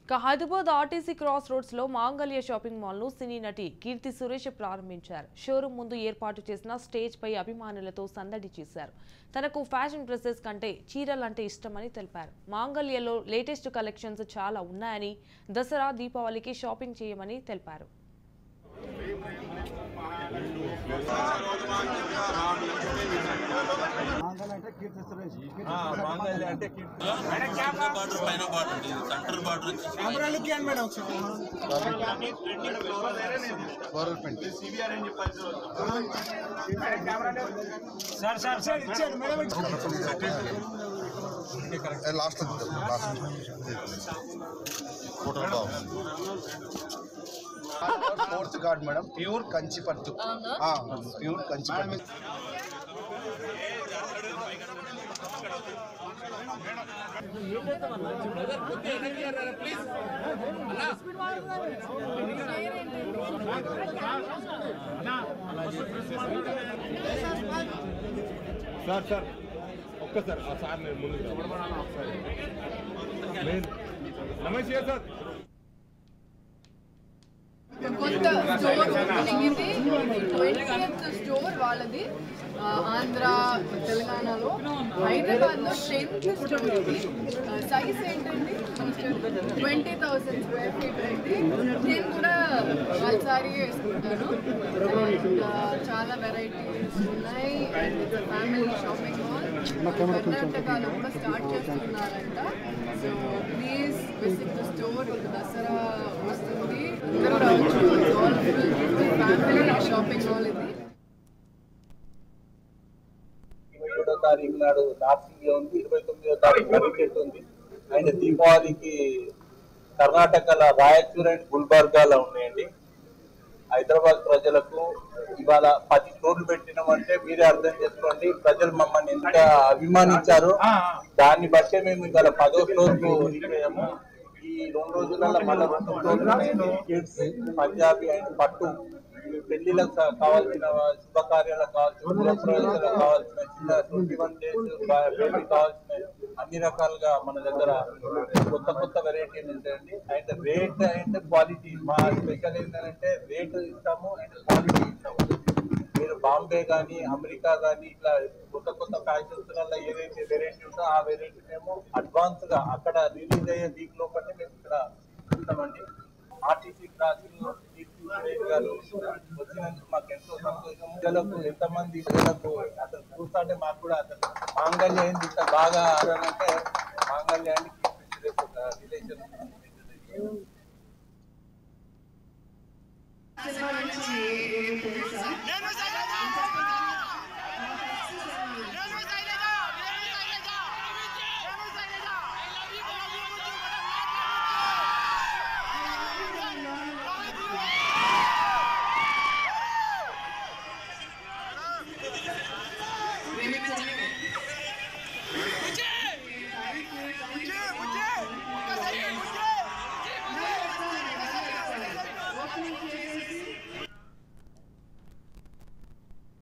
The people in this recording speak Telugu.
ఇక హైదరాబాద్ ఆర్టీసీ క్రాస్ రోడ్స్ లో మాంగళ్య షాపింగ్ మాల్ ను సినీ నటి కీర్తి సురేష్ ప్రారంభించారు షోరూమ్ ముందు ఏర్పాటు చేసిన స్టేజ్ పై అభిమానులతో సందడి చేశారు తనకు ఫ్యాషన్ డ్రెస్సెస్ కంటే చీరలంటే ఇష్టమని తెలిపారు మాంగళ్యలో లేటెస్ట్ కలెక్షన్స్ చాలా ఉన్నాయని దసరా దీపావళికి షాపింగ్ చేయమని తెలిపారు అంటే కీర్తి సురేష్ మాంగళ్య అంటే కిట్ బార్డర్ పైన బార్డర్ ఇది సెంటర్ బార్డర్ వచ్చి సార్ సార్ సార్ ఇచ్చాడు మేడం లాస్ట్ లాస్ట్ ఫోటో బాగుంది fourth card madam pure Kanchi పట్టు ప్యూర్ కంచి పట్టు సార్ సార్ ఒక్కసారి ఆ సార్ నేను ముందు నమస్తే సార్ కొత్త స్టోర్ ఓపెనింగ్ ఇది ట్వంటీ స్టోర్ వాళ్ళది ఆ, ఆంధ్ర తెలంగాణలో హైదరాబాద్ లో టెన్త్ స్టోర్ ఇది సైజ్ ఏంటండి ట్వంటీ థౌసండ్ స్క్వేర్ ఫీట్ అయితే నేను కూడా వాళ్ళసారి వేసుకుంటాను And, ఆ, చాలా వెరైటీస్ ఉన్నాయి అండ్ ఫ్యామిలీ షాపింగ్ మాల్ కర్ణాటకలో కూడా స్టార్ట్ చేస్తున్నారంట so please visit the store Dasara వస్తుంది అందరూ రావచ్చు ఫ్యామిలీ షాపింగ్ మాల్ ఇది ఇరవై ఏడో తారీఖు నాడు నార్సింగ్ ఉంది ఇరవై తొమ్మిదో తారీఖు మరిచెట్టు ఉంది అండ్ దీపావళికి కర్ణాటకలో రాయచూర్ అండ్ గుల్బర్గాలో ఉన్నాయండి హైదరాబాద్ ప్రజలకు ఇవాళ పది స్టోర్లు పెట్టినామంటే మీరే అర్థం చేసుకోండి ప్రజలు మమ్మల్ని ఎంత అభిమానించారు దాన్ని బట్టే మేము ఇవాళ పదో స్టోర్కు రీచ్ ఈ రెండు రోజులలో మళ్ళీ రెండు స్టోర్లు కిడ్స్ పంజాబీ అండ్ పట్టు ఈ పెళ్లిలకు కా- కావాల్సిన శుభకార్యాలకు కావాల్సిన గృహప్రవేశాలకు కావాల్సిన చిన్న ట్వంటీ వన్ డేస్ బేబీ కావాల్సిన అన్ని రకాలుగా మన దగ్గర కొత్త కొత్త వెరైటీలు ఉంటాయండి అండ్ రేట్ అండ్ క్వాలిటీ మా స్పెషల్ ఏంటంటే రేట్ ఇస్తాము అండ్ క్వాలిటీ ఇస్తాము మీరు బాంబే కానీ అమెరికా కానీ ఇట్లా కొత్త కొత్త ఫ్యాషన్స్లలో ఏదైతే వెరైటీ ఉందో ఆ వెరైటీ మేము అడ్వాన్స్ గా అక్కడ రిలీజ్ అయ్యే వీక్ లోపలనే మేము ఇక్కడ ఇస్తామండి ఆర్టీసీ క్లాస్ గారు వచ్చినందుకు మాకు ఎంతో సంతోషం ప్రజలకు ఎంతమంది ప్రజలకు అసలు చూస్తుంటే మాకు కూడా అసలు మాంగళ్య ఏంది ఇంత బాగా అంటే మాంగళ్యాన్ని రిలేషన్